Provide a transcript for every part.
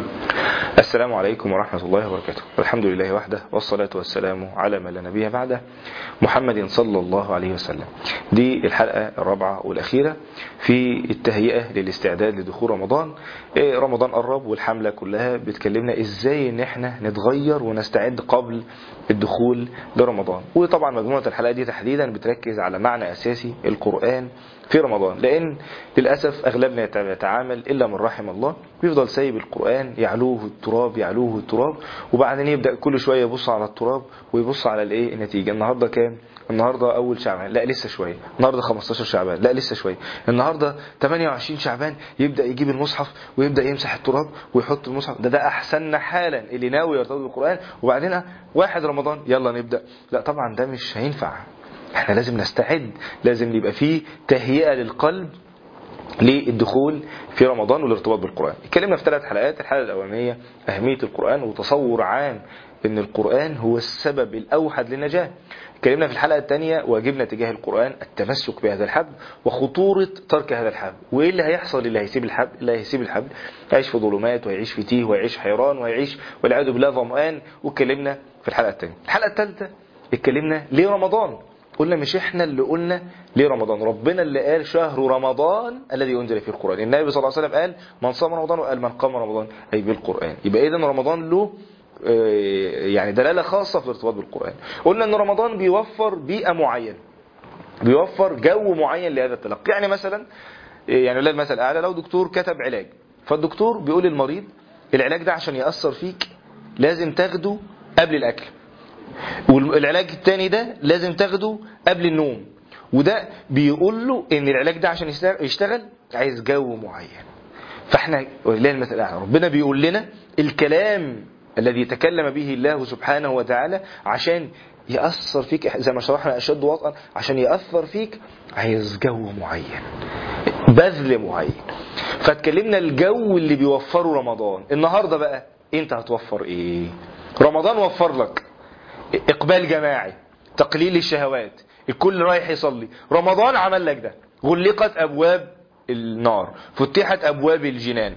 السلام عليكم ورحمة الله وبركاته الحمد لله وحده والصلاة والسلام على من لا نبي بعده محمد صلى الله عليه وسلم دي الحلقة الرابعة والأخيرة في التهيئة للاستعداد لدخول رمضان إيه رمضان قرب والحملة كلها بتكلمنا ازاي ان احنا نتغير ونستعد قبل الدخول لرمضان وطبعا مجموعة الحلقات دي تحديدا بتركز على معنى أساسي القرآن في رمضان لأن للأسف أغلبنا يتعامل إلا من رحم الله بيفضل سايب القرآن يعلوه التراب يعلوه التراب وبعدين يبدأ كل شوية يبص على التراب ويبص على الايه النتيجة النهاردة كام النهاردة أول شعبان لا لسه شوية النهاردة 15 شعبان لا لسه شوية النهاردة 28 شعبان يبدأ يجيب المصحف ويبدأ يمسح التراب ويحط المصحف ده ده أحسن حالا اللي ناوي يرتبط بالقرآن وبعدين واحد رمضان يلا نبدأ لا طبعا ده مش هينفع احنا لازم نستعد لازم يبقى فيه تهيئة للقلب للدخول في رمضان والارتباط بالقرآن اتكلمنا في ثلاث حلقات الحلقة الأولانية أهمية القرآن وتصور عام ان القرآن هو السبب الأوحد للنجاة اتكلمنا في الحلقة الثانية واجبنا تجاه القرآن التمسك بهذا الحبل وخطورة ترك هذا الحبل وايه اللي هيحصل اللي هيسيب الحبل اللي هيسيب الحبل هيعيش في ظلمات وهيعيش في تيه وهيعيش حيران وهيعيش والعياذ بالله ظمآن واتكلمنا في الحلقة الثانية الحلقة الثالثة اتكلمنا ليه رمضان قلنا مش احنا اللي قلنا ليه رمضان ربنا اللي قال شهر رمضان الذي انزل فيه القرآن النبي صلى الله عليه وسلم قال من صام رمضان وقال من قام رمضان أي بالقرآن يبقى إذا رمضان له يعني دلالة خاصة في الارتباط بالقرآن قلنا ان رمضان بيوفر بيئة معينة بيوفر جو معين لهذا التلقي يعني مثلا يعني لله المثل الاعلى لو دكتور كتب علاج فالدكتور بيقول للمريض العلاج ده عشان يأثر فيك لازم تاخده قبل الاكل والعلاج التاني ده لازم تاخده قبل النوم وده بيقول له ان العلاج ده عشان يشتغل عايز جو معين فاحنا ولله المثل الاعلى ربنا بيقول لنا الكلام الذي تكلم به الله سبحانه وتعالى عشان يأثر فيك زي ما شرحنا أشد وطئا عشان يأثر فيك عايز جو معين بذل معين فاتكلمنا الجو اللي بيوفره رمضان النهاردة بقى انت هتوفر ايه رمضان وفر لك اقبال جماعي تقليل الشهوات الكل رايح يصلي رمضان عمل لك ده غلقت ابواب النار فتحت ابواب الجنان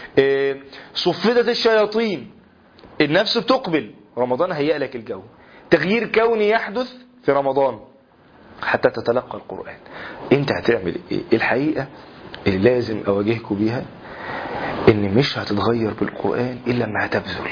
صفدت الشياطين النفس بتقبل رمضان هيئ لك الجو تغيير كوني يحدث في رمضان حتى تتلقى القرآن انت هتعمل ايه الحقيقة اللي لازم اواجهكم بيها ان مش هتتغير بالقرآن الا لما هتبذل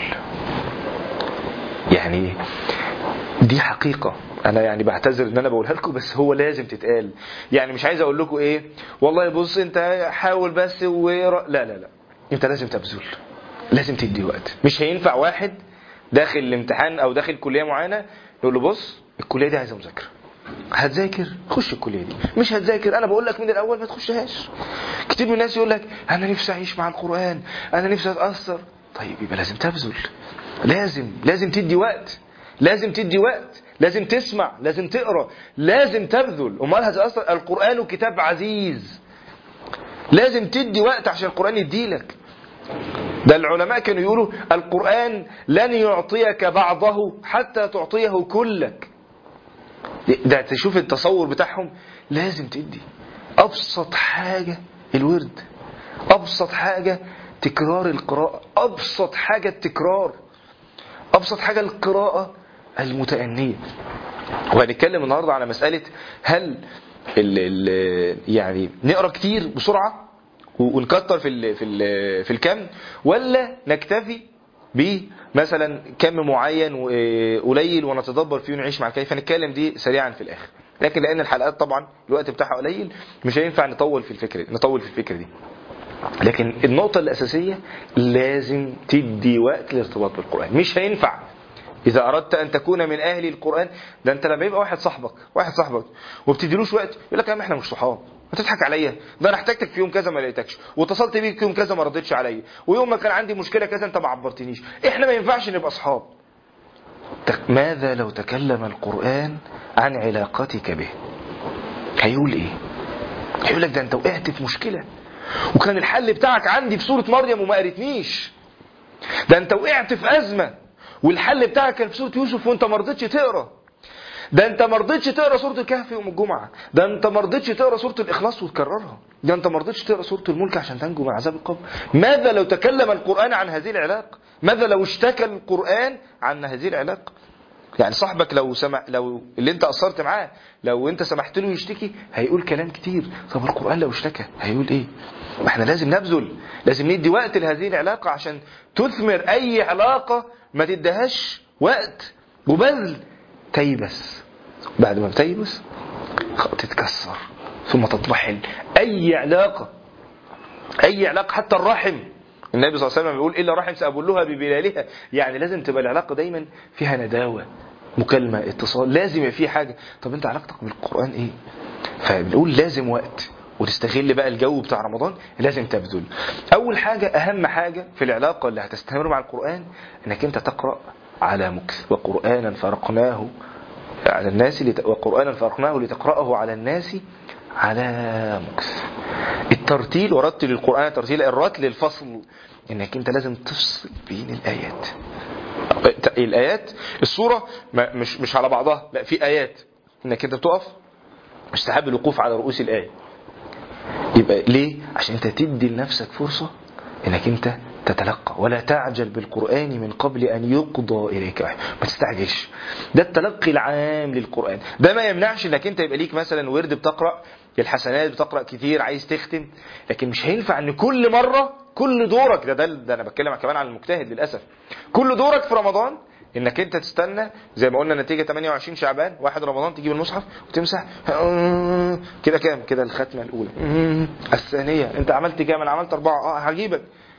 يعني دي حقيقة انا يعني بعتذر ان انا بقولها لكم بس هو لازم تتقال يعني مش عايز اقول لكم ايه والله بص انت حاول بس و... لا لا لا انت لازم تبذل لازم تدي وقت مش هينفع واحد داخل الامتحان او داخل كليه معينه يقول له بص الكليه دي عايزه مذاكره هتذاكر خش الكليه دي مش هتذاكر انا بقول لك من الاول ما تخشهاش كتير من الناس يقول لك انا نفسي اعيش مع القران انا نفسي اتاثر طيب يبقى لازم تبذل لازم لازم تدي وقت لازم تدي وقت لازم تسمع لازم تقرا لازم تبذل امال هتاثر القران كتاب عزيز لازم تدي وقت عشان القران يديلك ده العلماء كانوا يقولوا القرآن لن يعطيك بعضه حتى تعطيه كلك ده تشوف التصور بتاعهم لازم تدي أبسط حاجة الورد أبسط حاجة تكرار القراءة أبسط حاجة التكرار أبسط حاجة القراءة المتأنية وهنتكلم النهاردة على مسألة هل ال ال يعني نقرأ كتير بسرعة ونكتر في ال في ال في الكم ولا نكتفي بمثلا كم معين قليل ونتدبر فيه ونعيش مع كيف نتكلم دي سريعا في الاخر لكن لان الحلقات طبعا الوقت بتاعها قليل مش هينفع نطول في الفكره نطول في الفكره دي لكن النقطه الاساسيه لازم تدي وقت للارتباط بالقران مش هينفع إذا أردت أن تكون من أهل القرآن ده أنت لما يبقى واحد صاحبك واحد صاحبك وبتديلوش وقت يقول لك يا عم إحنا مش صحاب هتضحك عليا ده انا احتاجتك في يوم كذا ما لقيتكش واتصلت بيك يوم كذا ما ردتش عليا ويوم ما كان عندي مشكله كذا انت ما عبرتنيش احنا ما ينفعش نبقى اصحاب ماذا لو تكلم القران عن علاقتك به هيقول ايه هيقول لك ده انت وقعت في مشكله وكان الحل بتاعك عندي في سوره مريم وما قريتنيش ده انت وقعت في ازمه والحل بتاعك كان في سوره يوسف وانت ما رضيتش تقرا ده انت ما رضيتش تقرا سوره الكهف يوم الجمعه ده انت ما رضيتش تقرا سوره الاخلاص وتكررها ده انت ما رضيتش تقرا سوره الملك عشان تنجو من عذاب القبر ماذا لو تكلم القران عن هذه العلاقه ماذا لو اشتكى القران عن هذه العلاقه يعني صاحبك لو سمع لو اللي انت قصرت معاه لو انت سمحت له يشتكي هيقول كلام كتير طب القران لو اشتكى هيقول ايه ما احنا لازم نبذل لازم ندي وقت لهذه العلاقه عشان تثمر اي علاقه ما تديهاش وقت وبذل تيبس بعد ما بتيبس تتكسر ثم تطمحن اي علاقه اي علاقه حتى الرحم النبي صلى الله عليه وسلم بيقول الا رحم سابلها ببلالها يعني لازم تبقى العلاقه دايما فيها نداوه مكالمه اتصال لازم يبقى في حاجه طب انت علاقتك بالقران ايه فبنقول لازم وقت وتستغل بقى الجو بتاع رمضان لازم تبذل اول حاجه اهم حاجه في العلاقه اللي هتستمر مع القران انك انت تقرا على مكث وقرانا فرقناه على الناس لت... وقرانا فرقناه لتقراه على الناس على مكث الترتيل ورتل القرآن ترتيل الرتل الفصل انك انت لازم تفصل بين الايات الايات الصورة ما- مش مش على بعضها لا في ايات انك انت بتقف مستحب الوقوف على رؤوس الايه يبقى ليه عشان انت تدي لنفسك فرصة انك انت تتلقى ولا تعجل بالقرآن من قبل أن يقضى إليك وحي ما تستعجلش ده التلقي العام للقرآن ده ما يمنعش انك انت يبقى ليك مثلا ورد بتقرأ الحسنات بتقرأ كتير عايز تختم لكن مش هينفع ان كل مرة كل دورك ده ده, ده انا بتكلم كمان عن المجتهد للأسف كل دورك في رمضان انك انت تستنى زي ما قلنا نتيجة 28 شعبان واحد رمضان تجيب المصحف وتمسح كده كام كده الختمة الأولى الثانية انت عملت كام انا عملت أربعة اه هجيبك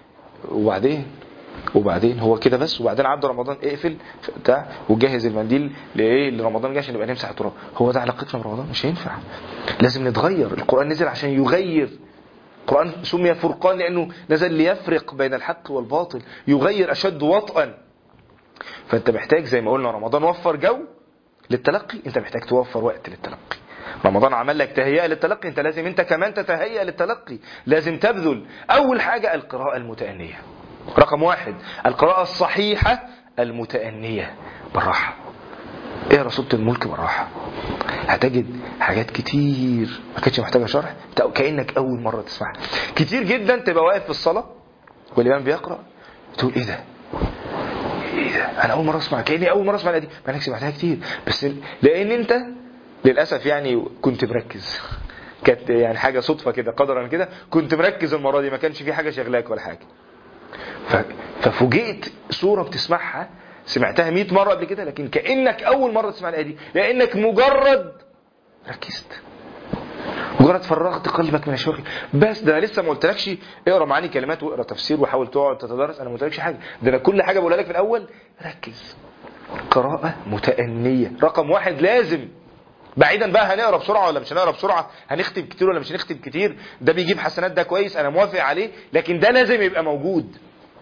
وبعدين وبعدين هو كده بس وبعدين عدى رمضان اقفل بتاع وجهز المنديل لايه لرمضان جاي عشان نبقى نمسح التراب هو ده علاقتنا برمضان مش هينفع لازم نتغير القران نزل عشان يغير القران سمي فرقان لانه نزل ليفرق بين الحق والباطل يغير اشد وطئا فانت محتاج زي ما قلنا رمضان وفر جو للتلقي انت محتاج توفر وقت للتلقي رمضان عمل لك تهيئة للتلقي انت لازم انت كمان تتهيأ للتلقي لازم تبذل اول حاجة القراءة المتأنية رقم واحد القراءة الصحيحة المتأنية بالراحة اقرا سورة الملك بالراحة هتجد حاجات كتير ما كانتش محتاجة شرح كأنك أول مرة تسمعها كتير جدا تبقى واقف في الصلاة والإمام بيقرأ تقول إيه ده؟ ايه ده انا اول مره اسمع كاني اول مره اسمع الايه دي مع انك سمعتها كتير بس لان انت للاسف يعني كنت مركز كانت يعني حاجه صدفه كده قدرا كده كنت مركز المره دي ما كانش في حاجه شغلاك ولا حاجه ف... ففوجئت صوره بتسمعها سمعتها 100 مره قبل كده لكن كانك اول مره تسمع الايه دي لانك مجرد ركزت مجرد فرغت قلبك من الشغل بس ده انا لسه ما قلتلكش اقرا معاني كلمات واقرا تفسير وحاول تقعد تتدرس انا ما قلتلكش حاجه ده انا كل حاجه بقولها لك في الاول ركز قراءه متانيه رقم واحد لازم بعيدا بقى هنقرا بسرعه ولا مش هنقرا بسرعه هنختم كتير ولا مش هنختم كتير ده بيجيب حسنات ده كويس انا موافق عليه لكن ده لازم يبقى موجود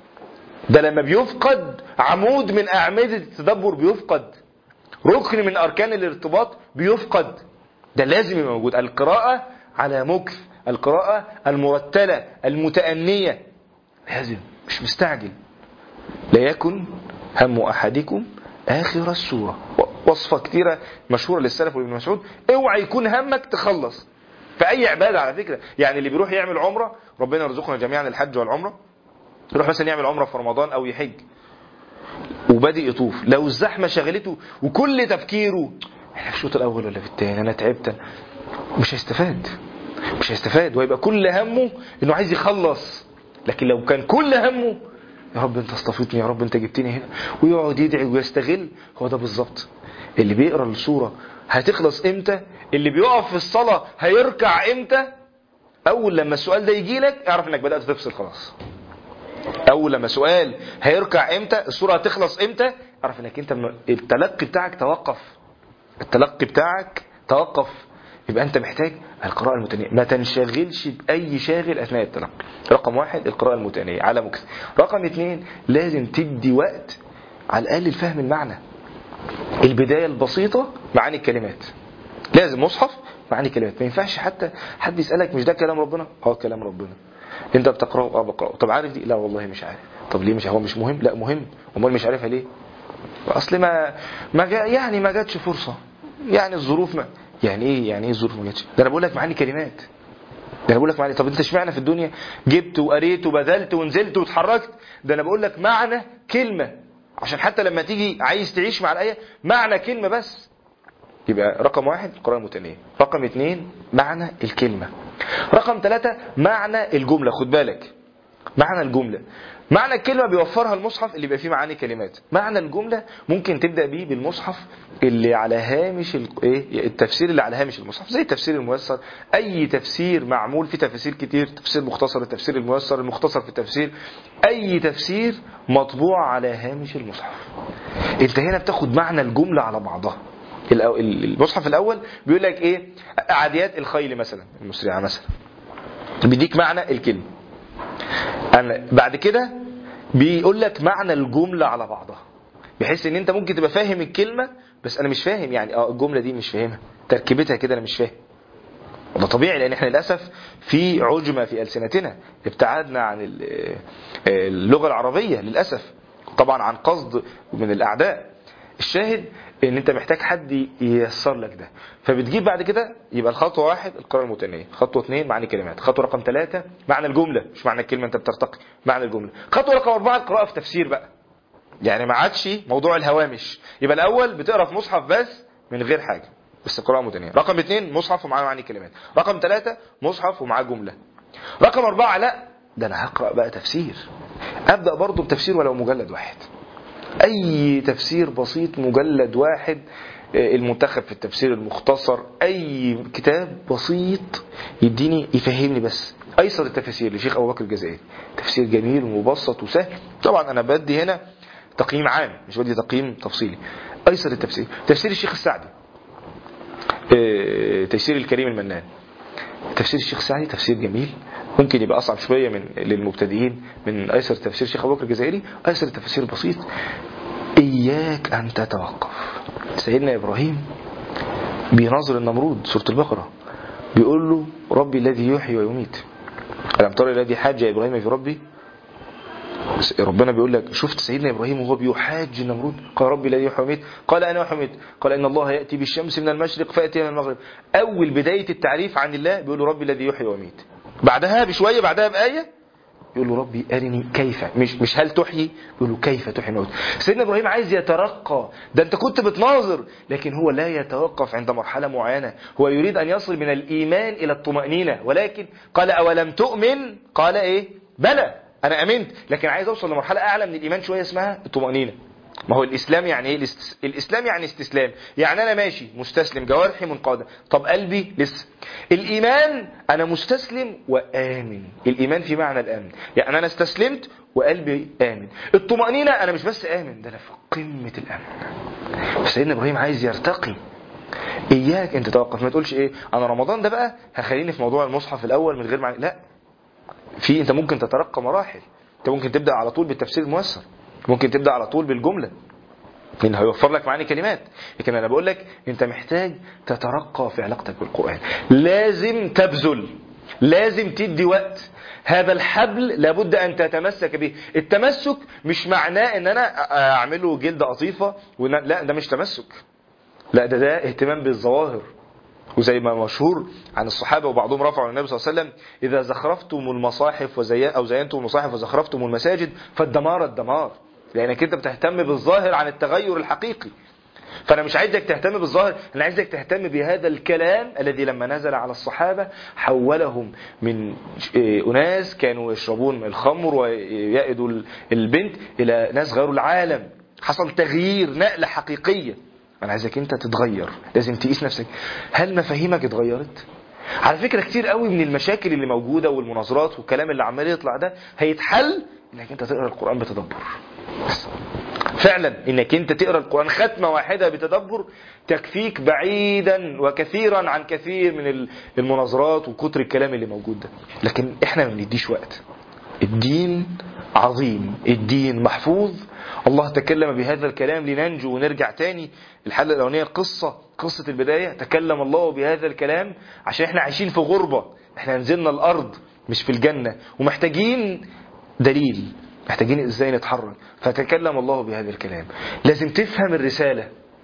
ده لما بيفقد عمود من اعمده التدبر بيفقد ركن من اركان الارتباط بيفقد ده لازم يبقى موجود القراءة على مكث القراءة المرتلة المتأنية لازم مش مستعجل لا يكن هم أحدكم آخر السورة وصفة كتيرة مشهورة للسلف وابن مسعود اوعى يكون همك تخلص في أي عبادة على فكرة يعني اللي بيروح يعمل عمرة ربنا يرزقنا جميعا الحج والعمرة يروح مثلا يعمل عمرة في رمضان أو يحج وبادئ يطوف لو الزحمة شغلته وكل تفكيره احنا في الشوط الاول ولا في الثاني انا تعبت مش هيستفاد مش هيستفاد ويبقى كل همه انه عايز يخلص لكن لو كان كل همه يا رب انت اصطفيتني يا رب انت جبتني هنا ويقعد يدعي ويستغل هو ده بالظبط اللي بيقرا السوره هتخلص امتى اللي بيقف في الصلاه هيركع امتى اول لما السؤال ده يجي لك اعرف انك بدات تفصل خلاص اول لما سؤال هيركع امتى السوره هتخلص امتى اعرف انك انت التلقي بتاعك توقف التلقي بتاعك توقف يبقى انت محتاج القراءة المتنية ما تنشغلش بأي شاغل أثناء التلقي رقم واحد القراءة المتنية على مكث رقم اثنين لازم تدي وقت على الأقل لفهم المعنى البداية البسيطة معاني الكلمات لازم مصحف معاني كلمات ما ينفعش حتى حد يسألك مش ده كلام ربنا اه كلام ربنا انت بتقرأه اه بقرأه طب عارف دي لا والله مش عارف طب ليه مش هو مش مهم لا مهم امال مش عارفها ليه اصل ما ما جا يعني ما جاتش فرصه يعني الظروف ما يعني ايه يعني ايه الظروف ما جاتش ده انا بقول لك معاني كلمات ده انا بقول لك معاني طب انت اشمعنى في الدنيا جبت وقريت وبذلت ونزلت واتحركت ده انا بقول لك معنى كلمه عشان حتى لما تيجي عايز تعيش مع الايه معنى كلمه بس يبقى رقم واحد القراءة المتنية رقم اثنين معنى الكلمة رقم ثلاثة معنى الجملة خد بالك معنى الجملة معنى الكلمة بيوفرها المصحف اللي بيبقى فيه معاني كلمات معنى الجملة ممكن تبدأ بيه بالمصحف اللي على هامش ال- إيه؟ التفسير اللي على هامش المصحف زي التفسير الميسر أي تفسير معمول في تفاسير كتير تفسير مختصر التفسير الميسر المختصر في التفسير أي تفسير مطبوع على هامش المصحف انت هنا بتاخد معنى الجملة على بعضها الأو- المصحف الأول بيقول لك إيه عاديات الخيل مثلا المسرعة مثلا بيديك معنى الكلمة أنا بعد كده بيقول لك معنى الجملة على بعضها بحيث ان انت ممكن تبقى فاهم الكلمة بس انا مش فاهم يعني اه الجملة دي مش فاهمها تركيبتها كده انا مش فاهم وده طبيعي لان احنا للاسف في عجمة في السنتنا ابتعدنا عن ال- اللغة العربية للاسف طبعا عن قصد من الاعداء الشاهد ان انت محتاج حد ييسر لك ده فبتجيب بعد كده يبقى الخطوه واحد القراءه المتنيه خطوه اثنين معنى كلمات خطوه رقم ثلاثة معنى الجمله مش معنى الكلمه انت بترتقي معنى الجمله خطوه رقم أربعة القراءه في تفسير بقى يعني ما عادش موضوع الهوامش يبقى الاول بتقرا في مصحف بس من غير حاجه بس قراءه متنيه رقم اثنين مصحف ومعاه معاني كلمات رقم ثلاثة مصحف ومعاه جمله رقم أربعة لا ده انا هقرا بقى تفسير ابدا برضه بتفسير ولو مجلد واحد اي تفسير بسيط مجلد واحد آه، المنتخب في التفسير المختصر اي كتاب بسيط يديني يفهمني بس ايسر التفاسير لشيخ ابو بكر الجزائري تفسير جميل ومبسط وسهل طبعا انا بدي هنا تقييم عام مش بدي تقييم تفصيلي ايسر التفسير تفسير الشيخ السعدي آه، تفسير الكريم المنان تفسير الشيخ سعدي تفسير جميل ممكن يبقى اصعب شويه من للمبتدئين من ايسر تفسير الشيخ ابو بكر الجزائري ايسر التفسير بسيط اياك ان تتوقف سيدنا ابراهيم بيناظر النمرود سوره البقره بيقول له ربي الذي يحيي ويميت الم تر الذي حاج ابراهيم في ربي ربنا بيقول لك شفت سيدنا ابراهيم وهو بيحاج النمرود قال ربي الذي يحيي ويميت قال انا احيي ويميت قال ان الله ياتي بالشمس من المشرق فاتي من المغرب اول بدايه التعريف عن الله بيقول له ربي الذي يحيي ويميت بعدها بشويه بعدها بايه يقول له ربي ارني كيف مش مش هل تحيي يقول له كيف تحيي الموت سيدنا ابراهيم عايز يترقى ده انت كنت بتناظر لكن هو لا يتوقف عند مرحله معينه هو يريد ان يصل من الايمان الى الطمانينه ولكن قال اولم تؤمن قال ايه بلى انا امنت لكن عايز اوصل لمرحله اعلى من الايمان شويه اسمها الطمانينه ما هو الاسلام يعني ايه الاست- الاسلام يعني استسلام يعني انا ماشي مستسلم جوارحي منقاده طب قلبي لسه الايمان انا مستسلم وامن الايمان في معنى الامن يعني انا استسلمت وقلبي امن الطمانينه انا مش بس امن ده انا في قمه الامن سيدنا ابراهيم عايز يرتقي اياك انت توقف ما تقولش ايه انا رمضان ده بقى هخليني في موضوع المصحف الاول من غير معنى لا في انت ممكن تترقى مراحل انت ممكن تبدا على طول بالتفسير الميسر ممكن تبدا على طول بالجمله لان هيوفر لك معاني كلمات لكن انا بقول لك انت محتاج تترقى في علاقتك بالقران لازم تبذل لازم تدي وقت هذا الحبل لابد ان تتمسك به التمسك مش معناه ان انا اعمله جلد قطيفه وإن- لا ده مش تمسك لا ده ده اهتمام بالظواهر وزي ما مشهور عن الصحابه وبعضهم رفعوا النبي صلى الله عليه وسلم اذا زخرفتم المصاحف وزي او زينتم المصاحف وزخرفتم المساجد فالدمار الدمار لانك انت بتهتم بالظاهر عن التغير الحقيقي فانا مش عايزك تهتم بالظاهر انا عايزك تهتم بهذا الكلام الذي لما نزل على الصحابه حولهم من إيه، اناس كانوا يشربون الخمر ويأدوا البنت الى ناس غيروا العالم حصل تغيير نقله حقيقيه انا عايزك انت تتغير لازم تقيس نفسك هل مفاهيمك اتغيرت على فكره كتير قوي من المشاكل اللي موجوده والمناظرات والكلام اللي عمال يطلع ده هيتحل انك انت تقرا القران بتدبر بس. فعلا انك انت تقرا القران ختمه واحده بتدبر تكفيك بعيدا وكثيرا عن كثير من المناظرات وكتر الكلام اللي موجود ده لكن احنا ما بنديش وقت الدين عظيم الدين محفوظ الله تكلم بهذا الكلام لننجو ونرجع تاني الحلقة الأولانية قصة قصة البداية تكلم الله بهذا الكلام عشان احنا عايشين في غربة احنا نزلنا الأرض مش في الجنة ومحتاجين دليل محتاجين ازاي نتحرك فتكلم الله بهذا الكلام لازم تفهم الرسالة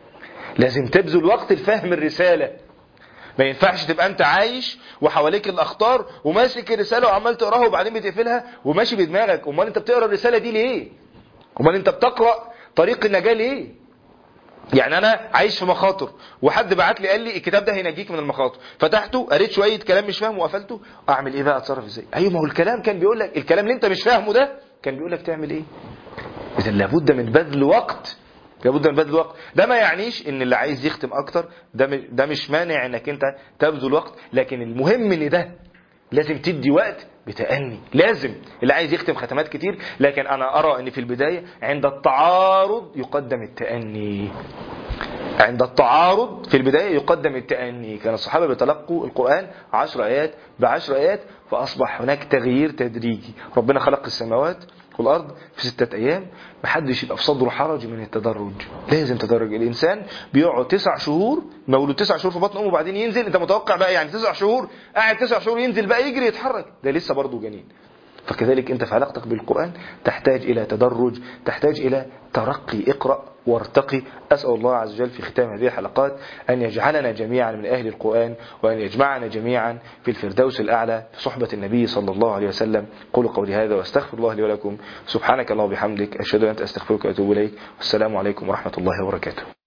لازم تبذل وقت لفهم الرسالة ما ينفعش تبقى انت عايش وحواليك الاخطار وماسك الرسالة وعمال تقراها وبعدين بتقفلها وماشي بدماغك امال انت بتقرا الرسالة دي ليه امال انت بتقرا طريق النجاة ليه يعني انا عايش في مخاطر وحد بعت لي قال لي الكتاب ده هينجيك من المخاطر فتحته قريت شويه كلام مش فاهمه وقفلته اعمل ايه بقى اتصرف ازاي ايوه ما هو الكلام كان بيقول لك الكلام اللي انت مش فاهمه ده كان بيقول لك تعمل ايه اذا لابد من بذل وقت لابد من بذل وقت ده ما يعنيش ان اللي عايز يختم اكتر ده م- ده مش مانع انك انت تبذل وقت لكن المهم ان ده لازم تدي وقت بتأني لازم اللي عايز يختم ختمات كتير لكن انا ارى ان في البداية عند التعارض يقدم التأني عند التعارض في البداية يقدم التأني كان الصحابة بيتلقوا القرآن عشر آيات بعشر آيات فأصبح هناك تغيير تدريجي ربنا خلق السماوات والأرض في ستة أيام محدش يبقى في صدره حرج من التدرج لازم تدرج الإنسان بيقعد تسع شهور مولود تسع شهور في بطن أمه وبعدين ينزل أنت متوقع بقى يعني تسع شهور قاعد تسع شهور ينزل بقى يجري يتحرك ده لسه برضه جنين فكذلك انت في علاقتك بالقرآن تحتاج الى تدرج تحتاج الى ترقي اقرأ وارتقي أسأل الله عز وجل في ختام هذه الحلقات أن يجعلنا جميعا من أهل القرآن وأن يجمعنا جميعا في الفردوس الأعلى في صحبة النبي صلى الله عليه وسلم قولوا قولي هذا واستغفر الله لي ولكم سبحانك اللهم وبحمدك أشهد أن لا إله إلا أنت أستغفرك وأتوب إليك والسلام عليكم ورحمة الله وبركاته